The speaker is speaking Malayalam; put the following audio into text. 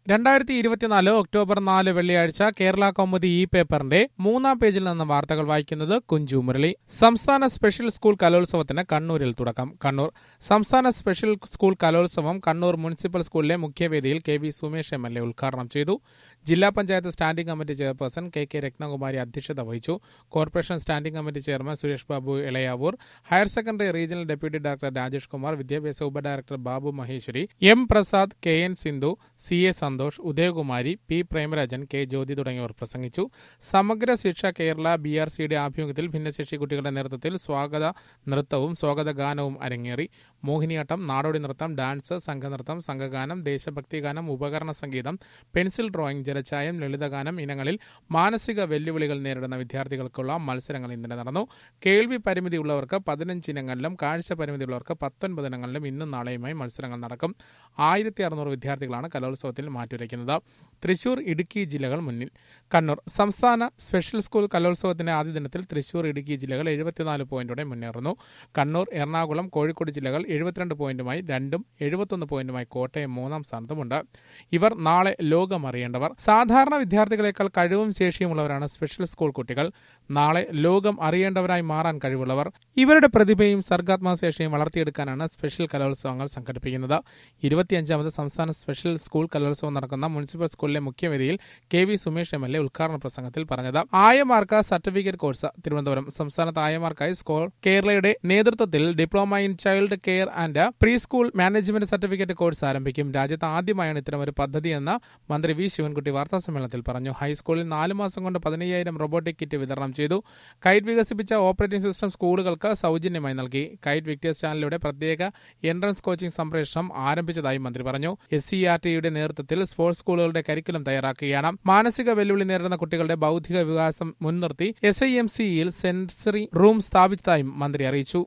രണ്ടായിരത്തി ഇരുപത്തിനാല് ഒക്ടോബർ നാല് വെള്ളിയാഴ്ച കേരള കൗമുദി ഇ പേപ്പറിന്റെ മൂന്നാം പേജിൽ നിന്ന് വാർത്തകൾ വായിക്കുന്നത് കുഞ്ചു മുരളി സംസ്ഥാന സ്പെഷ്യൽ സ്കൂൾ കലോത്സവത്തിന് കണ്ണൂരിൽ തുടക്കം കണ്ണൂർ സംസ്ഥാന സ്പെഷ്യൽ സ്കൂൾ കലോത്സവം കണ്ണൂർ മുനിസിപ്പൽ സ്കൂളിലെ മുഖ്യവേദിയിൽ K V Sumesh M L A ഉദ്ഘാടനം ചെയ്തു ജില്ലാ panchayat standing committee chairperson K K Ratnakumari അധ്യക്ഷത വഹിച്ചു corporation standing committee chairman Suresh Babu Elayavoor higher secondary regional deputy director Rajesh Kumar വിദ്യാഭ്യാസ ഉപഡയറക്ടർ Babu Maheshwari M Prasad K N Sindhu C A Santhosh Udayakumari P Premarajan K Jyothi തുടങ്ങിയവർ പ്രസംഗിച്ചു സമഗ്ര ശിക്ഷ കേരള ബി ആർ സിയുടെ ആഭിമുഖ്യത്തിൽ ഭിന്നശേഷി കുട്ടികളുടെ നേതൃത്വത്തിൽ സ്വാഗത നൃത്തവും സ്വാഗത ഗാനവും അരങ്ങേറി മോഹിനിയാട്ടം നാടോടി നൃത്തം ഡാൻസ് സംഘനൃത്തം സംഘഗാനം ദേശഭക്തി ഗാനം ഉപകരണ സംഗീതം പെൻസിൽ ഡ്രോയിംഗ് ജലച്ചായം ലളിതഗാനം ഇനങ്ങളിൽ മാനസിക വെല്ലുവിളികൾ നേരിടുന്ന വിദ്യാർത്ഥികൾക്കുള്ള മത്സരങ്ങൾ ഇന്നലെ നടന്നു കേൾവി പരിമിതിയുള്ളവർക്ക് പതിനഞ്ച് ഇനങ്ങളിലും കാഴ്ച പരിമിതിയുള്ളവർക്ക് പത്തൊൻപത് ഇനങ്ങളിലും ഇന്നും നാളെയുമായി മത്സരങ്ങൾ നടക്കും ആയിരത്തി അറുന്നൂറ് വിദ്യാർത്ഥികളാണ് കലോത്സവത്തിൽ മാറ്റുരയ്ക്കുന്നത് തൃശൂർ ഇടുക്കി ജില്ലകൾ മുന്നിൽ കണ്ണൂർ സംസ്ഥാന സ്പെഷ്യൽ സ്കൂൾ കലോത്സവത്തിന്റെ ആദ്യ ദിനത്തിൽ തൃശൂർ ഇടുക്കി ജില്ലകൾ എഴുപത്തിനാല് പോയിന്റോടെ മുന്നേറുന്നു കണ്ണൂർ എറണാകുളം കോഴിക്കോട് ജില്ലകൾ എഴുപത്തിരണ്ട് പോയിന്റുമായി രണ്ടും എഴുപത്തൊന്ന് പോയിന്റുമായി കോട്ടയം മൂന്നാം സ്ഥാനത്തുമുണ്ട് ഇവർ നാളെ ലോകം അറിയേണ്ടവർ സാധാരണ വിദ്യാർത്ഥികളെക്കാൾ കഴിവും ശേഷിയുമുള്ളവരാണ് സ്പെഷ്യൽ സ്കൂൾ കുട്ടികൾ നാളെ ലോകം അറിയേണ്ടവരായി മാറാൻ കഴിവുള്ളവർ ഇവരുടെ പ്രതിഭയും സർഗാത്മകശേഷിയും വളർത്തിയെടുക്കാനാണ് സ്പെഷ്യൽ കലോത്സവങ്ങൾ സംഘടിപ്പിക്കുന്നത് ഇരുപത്തിയഞ്ചാമത് സംസ്ഥാന സ്പെഷ്യൽ സ്കൂൾ കലോത്സവം നടക്കുന്ന മുനിസിപ്പൽ സ്കൂളിലെ മുഖ്യവേദിയിൽ K V Sumesh M L A ഉദ്ഘാടന പ്രസംഗത്തിൽ പറഞ്ഞത് ആയമാർക്ക് സർട്ടിഫിക്കറ്റ് കോഴ്സ് തിരുവനന്തപുരം സംസ്ഥാനത്ത് ആയമാർക്കായി സ്കോൾ കേരളയുടെ നേതൃത്വത്തിൽ diploma in child care and preschool management certificate course ആരംഭിക്കും രാജ്യത്ത് ആദ്യമായാണ് ഇത്തരമൊരു പദ്ധതിയെന്ന് മന്ത്രി വി ശിവൻകുട്ടി വാർത്താസമ്മേളനത്തിൽ പറഞ്ഞു ഹൈസ്കൂളിൽ നാല് മാസം കൊണ്ട് പതിനയ്യായിരം റോബോട്ടിക് കിറ്റ് വിതരണം ചെയ്തു കൈറ്റ് വികസിപ്പിച്ച ഓപ്പറേറ്റിംഗ് സിസ്റ്റം സ്കൂളുകൾക്ക് സൗജന്യമായി നൽകി കൈറ്റ് വിക്ടേഴ്സ് ചാനലിലൂടെ പ്രത്യേക എൻട്രൻസ് കോച്ചിംഗ് സംപ്രേഷണം ആരംഭിച്ചതായി മന്ത്രി പറഞ്ഞു എസ് സി ആർ ടിയുടെ നേതൃത്വത്തിൽ സ്പോർട്സ് സ്കൂളുകളുടെ കരിക്കുലം തയ്യാറാക്കുകയാണ് മാനസിക വെല്ലുവിളി നേരിടുന്ന കുട്ടികളുടെ ബൗദ്ധിക വികാസം മുൻനിർത്തി എസ് ഐ എം സിയിൽ സെൻസറി റൂം സ്ഥാപിച്ചതായും മന്ത്രി അറിയിച്ചു